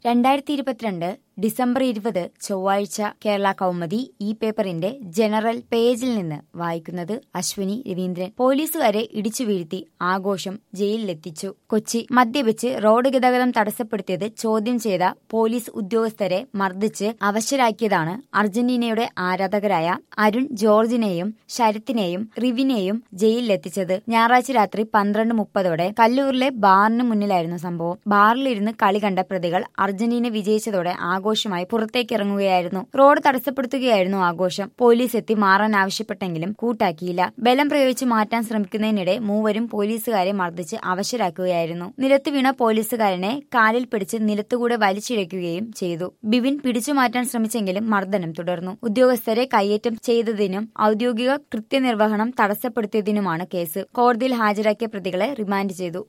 രണ്ടായിരത്തി ഇരുപത്തിരണ്ട് ഡിസംബർ ഇരുപത് ചൊവ്വാഴ്ച കേരള കൗമുദി ഈ പേപ്പറിന്റെ ജനറൽ പേജിൽ നിന്ന് വായിക്കുന്നത് അശ്വിനി രവീന്ദ്രൻ പോലീസുകാരെ ഇടിച്ചു വീഴ്ത്തി ആഘോഷം ജയിലിലെത്തിച്ചു കൊച്ചി മദ്യപിച്ച് റോഡ് ഗതാഗതം തടസ്സപ്പെടുത്തിയത് ചോദ്യം ചെയ്ത പോലീസ് ഉദ്യോഗസ്ഥരെ മർദ്ദിച്ച് അവശരാക്കിയതാണ് അർജന്റീനയുടെ ആരാധകരായ അരുൺ ജോർജിനെയും ശരത്തിനെയും റിവിനെയും ജയിലിലെത്തിച്ചത് ഞായറാഴ്ച രാത്രി പന്ത്രണ്ട് മുപ്പതോടെ കല്ലൂരിലെ ബാറിന് മുന്നിലായിരുന്നു സംഭവം ബാറിലിരുന്ന് കളി കണ്ട പ്രതികൾ അർജന്റീന വിജയിച്ചതോടെ ആഘോഷമായി പുറത്തേക്കിറങ്ങുകയായിരുന്നു റോഡ് തടസ്സപ്പെടുത്തുകയായിരുന്നു ആഘോഷം പോലീസ് എത്തി മാറാൻ ആവശ്യപ്പെട്ടെങ്കിലും കൂട്ടാക്കിയില്ല ബലം പ്രയോഗിച്ച് മാറ്റാൻ ശ്രമിക്കുന്നതിനിടെ മൂവരും പോലീസുകാരെ മർദ്ദിച്ച് അവശരാക്കുകയായിരുന്നു നിലത്ത് വീണ പോലീസുകാരനെ കാലിൽ പിടിച്ച് നിലത്തുകൂടെ വലിച്ചിഴയ്ക്കുകയും ചെയ്തു ബിബിൻ പിടിച്ചു മാറ്റാൻ ശ്രമിച്ചെങ്കിലും മർദ്ദനം തുടർന്നു ഉദ്യോഗസ്ഥരെ കയ്യേറ്റം ചെയ്തതിനും ഔദ്യോഗിക കൃത്യനിർവഹണം തടസ്സപ്പെടുത്തിയതിനുമാണ് കേസ് കോടതിയിൽ ഹാജരാക്കിയ പ്രതികളെ റിമാൻഡ് ചെയ്തു